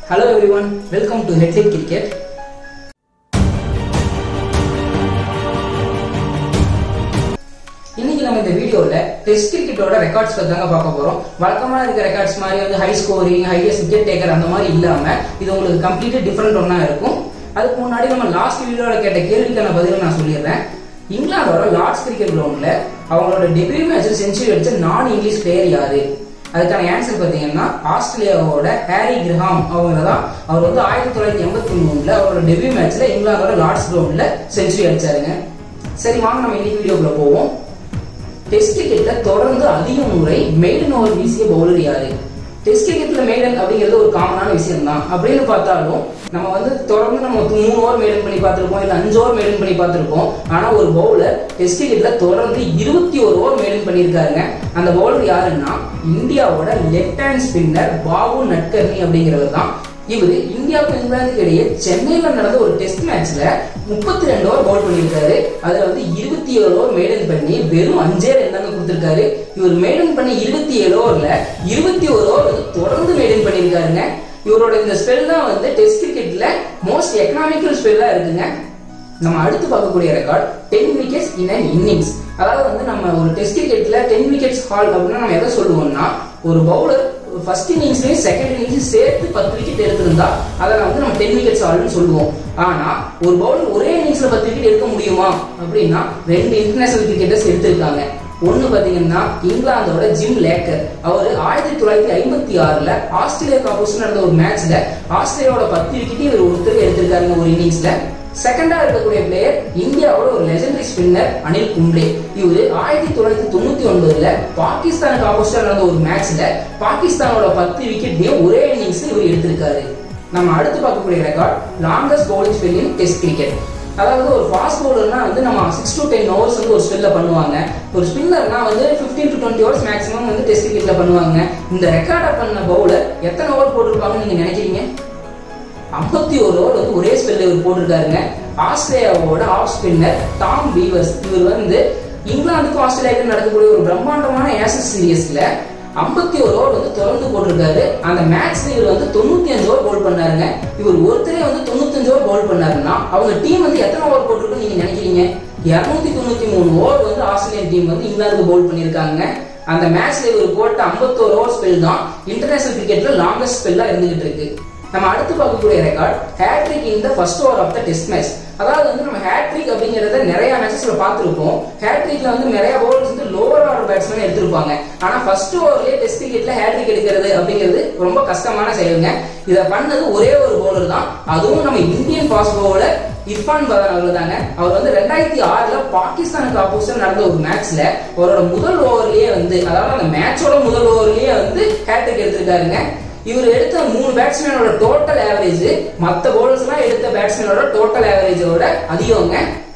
Hello everyone, welcome to Headlight Cricket. இன்னைக்கு நம்ம இந்த வீடியோல டெஸ்ட் கிரிக்கெட்டோட ரெக்கார்ட்ஸ் பத்தி தாங்க பார்க்க போறோம் வழக்கமா இருக்க ரெக்கார்ட்ஸ் மாதிரி வந்து high scoring highest wicket taker அந்த மாதிரி இல்லாம இது உங்களுக்கு கம்ப்ளீட்டா டிஃப்ரெண்ட் ஒன்னா இருக்கும் அதுக்கு முன்னாடி நம்ம லாஸ்ட் வீடியோல கேட்ட கேள்விக்கான பதில நான் சொல்லிடுறேன் இங்கிலாந்தோட லார்ட்ஸ் கிரிக்கெட் கிரவுண்ட்ல அவங்களோட டெபியூ மேட்ச்ல செஞ்சுரி அடிச்ச நான் இங்கிலீஷ் பிளேயர் யாரு அதுக்கான ஆன்சர் பார்த்தீங்கன்னா ஆஸ்திரேலியாவோட ஹாரி கிரஹாம் அவங்க தான் அவர் வந்து ஆயிரத்தி தொள்ளாயிரத்தி எண்பத்தி மூணுல அவரோட டெபியூ மேட்ச்ல இங்கிலாந்தோட லார்ட்ஸ் கிரவுண்ட்ல செஞ்சுரி அடிச்சாருங்க சரி வாங்க நம்ம இன்னைக்கு வீடியோக்குள்ள போவோம் டெஸ்ட் கிரிக்கெட்ல தொடர்ந்து அதிக முறை மெய்டன் ஓவர் வீசிய பவுலர் யாரு டெஸ்ட் கிரிக்கெட்ல மெய்டன் அப்படிங்கிறது ஒரு காமனான விஷயம் தான் அப்படின்னு பார்த்தாலும் நம்ம வந்து தொடர்ந்து நம்ம மூணு ஓவர் மெய்டன் பண்ணி பார்த்திருப்போம் இல்ல அஞ்சு ஓவர் மெய்டன் பண்ணி பார்த்திருப்போம் ஆனா ஒரு பவுலர் டெஸ்ட் கிரிக்கெட்ல தொடர்ந்து இருபத்தி ஒரு ஓவர் மெய்டன் பண்ணியிருக்காருங்க அந்த பவுலர் யாருன்னா இந்தியாவோட left hand spinner Bapu Nadkarni அப்படிங்கிறவர் தான் இவர் இந்தியாவுக்கும் இங்கிலாந்துக்கு இடையே சென்னையில நடந்த ஒரு டெஸ்ட் மேட்ச்ல முப்பத்தி ரெண்டு ஓவர் பவுல் பண்ணியிருக்காரு அதுல வந்து இருபத்தி ஏழு ஓவர் மெய்டன் பண்ணி வெறும் அஞ்சே ரன் தாங்க கொடுத்திருக்காரு இவர் மெய்டன் பண்ணி இருபத்தி ஏழு ஓவர்ல இருபத்தி ஒரு ஓவர் வந்து தொடர்ந்து மெய்டன் பண்ணியிருக்காருங்க இவரோட இந்த ஸ்பெல் தான் வந்து டெஸ்ட் கிரிக்கெட்ல மோஸ்ட் எக்கனாமிக்கல் ஸ்பெல்லா இருக்குங்க நம்ம அடுத்து பார்க்கக்கூடிய record ten wickets in an innings அதாவது வந்து நம்ம ஒரு டெஸ்ட் கிரிக்கெட்ல டென் விக்கெட்ஸ் ஹால் அப்படின்னா நம்ம எதை சொல்லுவோம்னா ஒரு பவுலர் ஃபர்ஸ்ட் இன்னிங்ஸ்லயும் செகண்ட் இன்னிங்ஸ் சேர்த்து பத்து விக்கெட் எடுத்திருந்தா அதை வந்து நம்ம டென் விக்கெட்ஸ் ஆல்னு சொல்லுவோம் ஆனா ஒரு பவுலர் ஒரே இன்னிங்ஸ்ல பத்து விக்கெட் எடுக்க முடியுமா அப்படின்னா ரெண்டு இன்டர்நேஷனல் கிரிக்கெட்டர்ஸ் எடுத்திருக்காங்க ஒன்னு பாத்தீங்கன்னா இங்கிலாந்தோட ஜிம் லேக்கர் அவர் ஆயிரத்தி தொள்ளாயிரத்தி ஐம்பத்தி ஆறுல ஆஸ்திரேலியா ஆப்போசிட் நடந்த ஒரு மேட்ச்ல ஆஸ்திரேலியாவோட பத்து விக்கெட் இவர் ஒருத்தர் எடுத்திருக்காருங்க ஒரு இன்னிங்ஸ்ல செகண்டா இருக்கக்கூடிய பிளேயர் இந்தியாவோட ஒரு லெஜெண்டரி ஸ்பின்னர் அனில் கும்ப்ளே இவரு ஆயிரத்தி தொள்ளாயிரத்தி தொண்ணூத்தி ஒன்பதுல பாகிஸ்தானுக்கு ஆப்போசிட்டா நடந்த ஒரு மேட்ச்ல பாகிஸ்தானோட பத்து விக்கெட்லயும் ஒரே இன்னிங்ஸ் இவர் எடுத்திருக்காரு நம்ம அடுத்து பார்க்கக்கூடிய record longest bowling spell in test cricket அதாவது ஒரு ஃபாஸ்ட் பவுலர்னா வந்து நம்ம சிக்ஸ் டு டென் ஹவர்ஸ் வந்து ஒரு ஸ்பெல்ல பண்ணுவாங்க ஒரு ஸ்பின்னர்னா வந்து fifteen to twenty hours maximum வந்து டெஸ்ட் கிரிக்கெட்ல பண்ணுவாங்க இந்த ரெக்கார்டை பண்ண பவுலர் எத்தனை ஓவர் போட்டிருப்பாங்கன்னு நீங்க நினைக்கிறீங்க ஐம்பத்தி ஒரு ஓவர் வந்து ஒரே ஸ்பெல்ல இவர் போட்டிருக்காருங்க ஆஸ்திரேலியாவோட ஆஃப் ஸ்பின்னர் டாம் பீவர்ஸ் இவர் வந்து இங்கிலாந்துக்கும் ஆஸ்திரேலியாவுக்கும் நடக்கக்கூடிய ஒரு பிரம்மாண்டமான ஏசஸ் சீரியஸ்ல ஐம்பத்தி ஒரு ஓவர் வந்து தொடர்ந்து போட்டிருக்காரு அந்த மேட்ச்ல இவர் வந்து தொண்ணூத்தி அஞ்சு ஓவர் போல் பண்ணாருங்க இவர் ஒருத்தரே வந்து தொண்ணூத்தஞ்சு ஓவர் போல் பண்ணாருன்னா அவங்க டீம் வந்து எத்தனை ஓவர் போட்டிருக்குன்னு நீங்க நினைக்கிறீங்க இருநூத்தி தொண்ணூத்தி மூணு ஓவர் வந்து ஆஸ்திரேலியன் டீம் வந்து இங்கிலாந்துக்கு போல் பண்ணியிருக்காங்க அந்த மேட்ச்ல இவர் போட்ட ஐம்பத்தோரு ஓவர் ஸ்பெல் தான் இன்டர்நேஷனல் கிரிக்கெட்ல லாங்கஸ்ட் ஸ்பெல்லா இருந்துகிட்டு இருக்கு நம்ம அடுத்து பார்க்கக்கூடிய record hat-trick in the first over of the test match அதாவது வந்து நம்ம ஹேட்ரிக் அப்படிங்கறத நிறைய மேட்சஸ்ல பார்த்திருப்போம் ஹேட்ரிக்ல வந்து நிறைய பவுலர்ஸ் வந்து லோவர் ஆர்டர் பேட்ஸ்மேன் எடுத்திருப்பாங்க ஆனா ஃபர்ஸ்ட் ஓவர்லயே டெஸ்ட் கிரிக்கெட்ல ஹேட்ரிக் எடுக்கிறது அப்படிங்கிறது ரொம்ப கஷ்டமான செயலுங்க இதை பண்ணது ஒரே ஒரு பவுலர் தான் அதுவும் நம்ம Indian fast bowler Irfan Pathan அவர் தாங்க அவர் வந்து ரெண்டாயிரத்தி ஆறுல பாகிஸ்தானுக்கு ஆப்போசிட் நடந்த ஒரு மேட்ச்ல அவரோட முதல் ஓவர்லயே வந்து அதாவது அந்த மேட்சோட முதல் ஓவர்லயே வந்து ஹேட்ரிக் எடுத்திருக்காருங்க இவர் எடுத்த மூணு பேட்ஸ்மேனோட டோட்டல் ஆவரேஜ் மத்த பவுலர்ஸ் எல்லாம் எடுத்த பேட்ஸ்மேனோட டோட்டல் ஆவரேஜோட அதிகங்க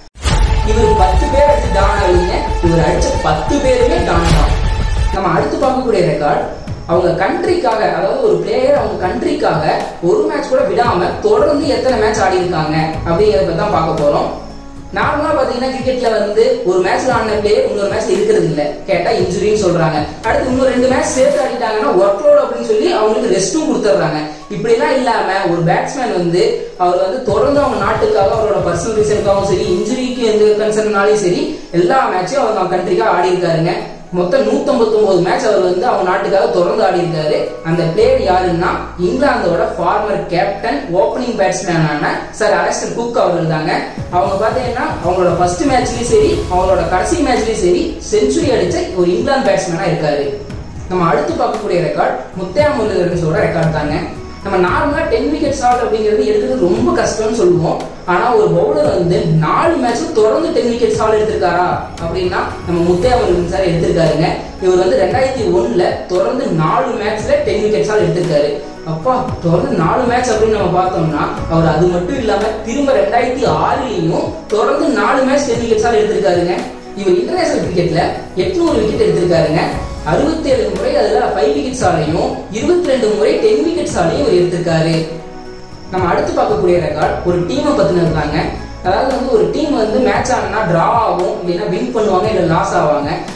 இவர் பத்து பேர் அடிச்சு டான் ஆகலீங்க இவர் அடிச்ச பத்து பேருமே டான் தான் நம்ம அடுத்து பார்க்கக்கூடிய ரெக்கார்ட் அவங்க கண்ட்ரிக்காக அதாவது ஒரு பிளேயர் அவங்க கண்ட்ரிக்காக ஒரு மேட்ச் கூட விடாம தொடர்ந்து எத்தனை மேட்ச் ஆடி இருக்காங்க அப்படிங்கறத தான் பார்க்க போறோம் நார்மலா பாத்தீங்கன்னா கிரிக்கெட்ல வந்து ஒரு மேட்ச்ல ஆடின பிளேயர் இன்னொரு மேட்ச்ல இருக்கிறது இல்ல கேட்டா இன்ஜுரின்னு சொல்றாங்க அடுத்து இன்னும் ரெண்டு மேட்ச் சேர்த்து ஆடிட்டாங்கன்னா ஒர்க் லோட் அப்படின்னு சொல்லி அவங்களுக்கு ரெஸ்ட்டும் கொடுத்துட்றாங்க இப்படி எல்லாம் இல்லாம ஒரு பேட்ஸ்மேன் வந்து அவர் வந்து தொடர்ந்து அவங்க நாட்டுக்காக அவரோட பர்சனல் ரீசனுக்காகவும் சரி இன்ஜுரிக்கு எந்த கன்சர்னாலையும் சரி எல்லா மேட்சையும் அவங்க கண்ட்ரிக்காக ஆடி இருக்காருங்க மொத்தம் நூத்தம்பத்தி ஒன்பது மேட்ச் அவர் வந்து அவங்க நாட்டுக்காக தொடர்ந்து ஆடி இருக்காரு அந்த பிளேயர் யாருன்னா இங்கிலாந்தோட ஃபார்மர் கேப்டன் ஓப்பனிங் பேட்ஸ்மேனான சார் அலஸ்டன் குக் அவர்கள் தாங்க அவங்க பாத்தீங்கன்னா அவங்களோட ஃபர்ஸ்ட் மேட்ச்லயும் சரி அவங்களோட கடைசி மேட்ச்லயும் சரி செஞ்சுரி அடிச்ச ஒரு இங்கிலாந்து பேட்ஸ்மேனா இருக்காரு நம்ம அடுத்து பார்க்கக்கூடிய ரெக்கார்ட் முத்தையா முரளிதரன்ஸோட ரெக்கார்ட் தாங்க நம்ம நார்மலா டென் விக்கெட் ஷாட் அப்படிங்கிறது எடுக்கிறது ரொம்ப கஷ்டம்னு சொல்லுவோம் ஆனா ஒரு பவுலர் வந்து நாலு மேட்ச் தொடர்ந்து டென் விக்கெட் ஷாட் எடுத்திருக்காரா அப்படின்னா நம்ம முத்தையா முருகன் சார் எடுத்திருக்காருங்க இவர் வந்து ரெண்டாயிரத்தி ஒண்ணுல தொடர்ந்து நாலு மேட்ச்ல டென் விக்கெட் ஷாட் எடுத்திருக்காரு அப்பா தொடர்ந்து நாலு மேட்ச் அப்படின்னு நம்ம பார்த்தோம்னா அவர் அது மட்டும் இல்லாம திரும்ப ரெண்டாயிரத்தி ஆறுலயும் தொடர்ந்து நாலு மேட்ச் டென் விக்கெட் ஷாட் எடுத்திருக்காருங்க இவர் இன்டர்நேஷனல் கிரிக்கெட்ல எட்நூறு விக்கெட் எடுத்திருக்காருங்க அறுபத்தேழு முறை அதுல ஃபைவ் விக்கெட் சாலையும் இருபத்தி ரெண்டு முறை டென் விக்கெட் சாலையும் இவர் எடுத்திருக்காரு நம்ம அடுத்து பார்க்கக்கூடிய ரெக்கார்ட் ஒரு டீமை பத்தின இருக்காங்க அதாவது வந்து ஒரு டீம் வந்து மேட்ச் ஆனா டிரா ஆகும் இல்லைன்னா வின் பண்ணுவாங்க இல்லை லாஸ் ஆவாங்க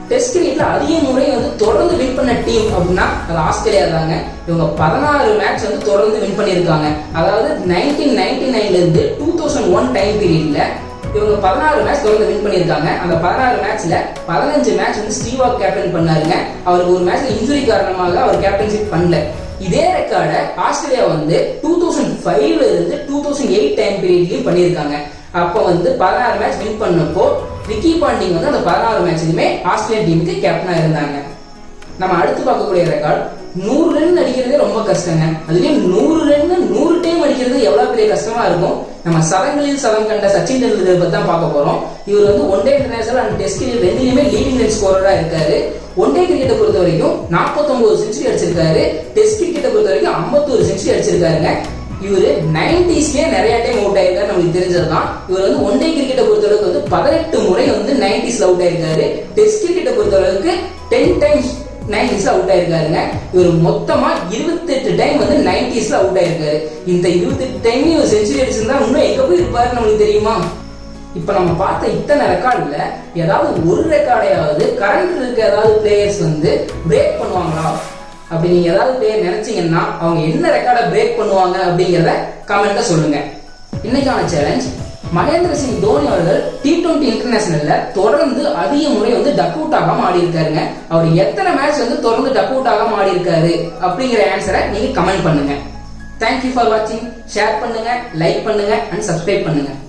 டெஸ்ட் கிரிக்கெட்ல அதிக முறை வந்து தொடர்ந்து வின் பண்ண டீம் அப்படின்னா அது ஆஸ்திரேலியா தாங்க இவங்க பதினாறு மேட்ச் வந்து தொடர்ந்து வின் பண்ணியிருக்காங்க அதாவது நைன்டீன் நைன்டி நைன்ல இருந்து டூ தௌசண்ட் ஒன் டைம் பீரியட்ல இவங்க பதினாறு மேட்ச் தொடர்ந்து வின் பண்ணியிருக்காங்க அந்த பதினாறு மேட்ச்ல பதினஞ்சு மேட்ச் வந்து ஸ்ரீவாக் கேப்டன் பண்ணாருங்க அவருக்கு ஒரு மேட்ச்ல இன்ஜுரி காரணமாக அவர் கேப்டன்ஷிப் பண்ணல இதே ரெக்கார்டை ஆஸ்திரேலியா வந்து டூ தௌசண்ட் ஃபைவ்ல இருந்து டூ தௌசண்ட் எயிட் டைம் பீரியட்லயும் பண்ணியிருக்காங்க அப்போ வந்து பதினாறு மேட்ச் வின் பண்ணப்போ ரிக்கி பாண்டிங் வந்து அந்த பதினாறு மேட்ச்லயுமே ஆஸ்திரேலியன் டீமுக்கு கேப்டனா இருந்தாங்க நம்ம அடுத்து பார்க்கக்கூடிய ரெக்கார்ட் நூறு ரன் அடிக்கிறதே ரொம்ப கஷ்டங்க அதுலயும் நூறு ரன் நூறு டைம் அடிக்கிறது எவ்வளவு பெரிய கஷ்டமா இருக்கும் நம்ம சதங்களில் சதம் கண்ட சச்சின் டெண்டுல்கர் பத்தி தான் பார்க்க போறோம் இவர் வந்து one day international and test cricket ரெண்டுலயுமே லீடிங் ரன் ஸ்கோரரா இருக்காரு ஒன் டே கிரிக்கெட்டை பொறுத்த வரைக்கும் 49 செஞ்சுரி அடிச்சிருக்காரு டெஸ்ட் கிரிக்கெட்டை பொறுத்த வரைக்கும் 51 செஞ்சுரி அடிச்சிருக்காருங்க இவரு நைன்டிஸ்லயே நிறைய டைம் அவுட் ஆயிருக்காரு நமக்கு தெரிஞ்சதுதான் இவர் வந்து ஒன் டே கிரிக்கெட்டை பொறுத்த அளவுக்கு வந்து பதினெட்டு முறை வந்து நைன்டிஸ்ல அவுட் ஆயிருக்காரு டெஸ்ட் கிரிக்கெட்டை பொறுத்த அளவுக்கு டென் டைம்ஸ் நைன்டிஸ்ல அவுட் ஆயிருக்காருங்க இவர் மொத்தமா இருபத்தெட்டு டைம் வந்து நைன்டிஸ்ல அவுட் ஆயிருக்காரு இந்த இருபத்தெட்டு டைம் இவர் செஞ்சுரி அடிச்சிருந்தா இன்னும் எங்க போய் இருப்பாரு நமக்கு தெரியுமா இப்ப நம்ம பார்த்த இத்தனை ரெக்கார்டுல ஏதாவது ஒரு ரெக்கார்டையாவது கரண்ட் இருக்க ஏதாவது பிளேயர்ஸ் வந்து பிரேக் பண்ணுவாங்களா அப்படி நீங்க ஏதாவது பிளேயர் நினைச்சீங்கன்னா அவங்க என்ன ரெக்கார்டை பிரேக் பண்ணுவாங்க அப்படிங்கிறத கமெண்ட்ல சொல்லுங்க இன்னைக்கான சேலஞ்ச் மகேந்திர சிங் தோனி அவர்கள் டி டுவெண்டி இன்டர்நேஷனல்ல தொடர்ந்து அதிக முறை வந்து டக் அவுட் ஆகாம ஆடி இருக்காருங்க அவர் எத்தனை மேட்ச் வந்து தொடர்ந்து டக் அவுட் ஆகாம ஆடி இருக்காரு அப்படிங்கிற ஆன்சரை நீங்க கமெண்ட் பண்ணுங்க தேங்க்யூ ஃபார் வாட்சிங் ஷேர் பண்ணுங்க லைக் பண்ணுங்க அண்ட் சப்ஸ்கிரைப் பண்ணுங்க